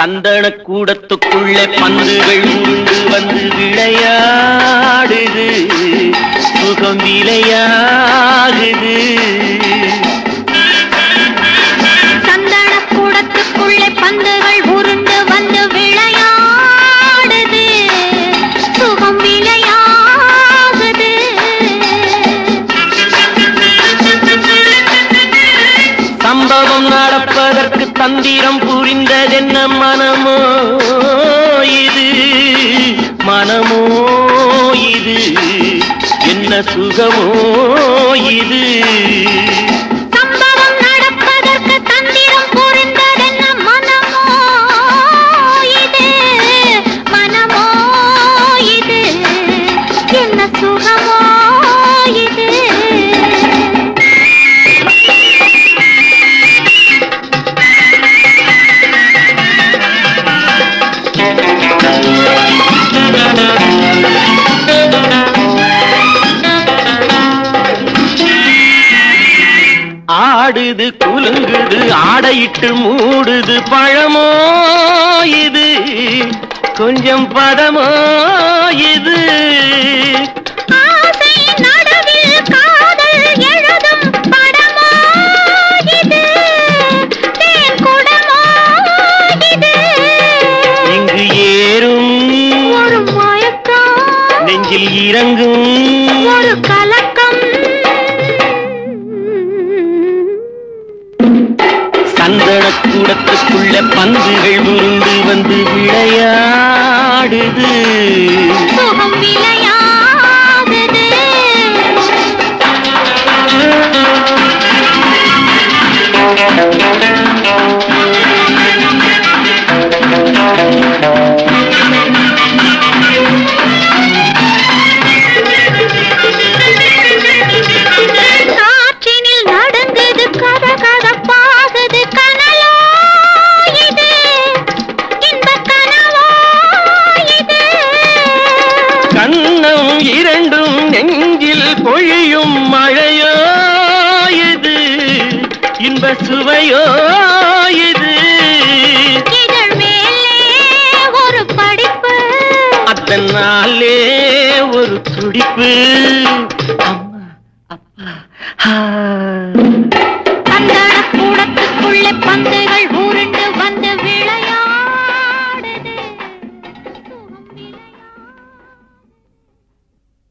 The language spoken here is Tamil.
சந்தன கூடத்துக்குள்ளே பந்துகள் உருண்டு வந்து விளையாடுது சுகம் விளையாகுது சந்தன கூடத்துக்குள்ளே பந்துகள் உருண்டு வந்து விளையாடுது சுகம் விளையாகுது சம்பவம் நடப்பதற்கு தந்திரம் புரிந்ததென்ன மனமோ இது மனமோ இது என்ன சுகமோ இது சம்பவம் நடப்பதற்கு தந்திரம் புரிந்ததென்ன மனமோ இது மனமோ இது என்ன சுகமோ இது ஆடுது குலுங்குது ஆடையிட்டு மூடுது பழமோ இது கொஞ்சம் பதமோ இது ஆசை நடுவில் காதல் எழுதும் படமோ இது தேன் குடமோ இது இங்கு ஏறும் ஒரு மயக்கம் நெஞ்சில் இறங்கும் ஒரு கலக்கம் சந்தன கூடத்துக்குள்ள பந்துகள் உருண்டு வந்து விளையாடுது சுகம் விளையாடுது காற்றினில் நடுங்குது கதகதப்பாகுது கனலோ இது இன்பக் கனவோ இது கண்ணம் இரண்டும் நெஞ்சில் பொழியும் மழையோ இது இன்ப சுவையோ இது இதழ் மேலே ஒரு படிப்பு அதனாலே ஒரு துடிப்பு அம்மா அப்பா ஆ. அந்த கூடத்துக்குள்ளே பந்து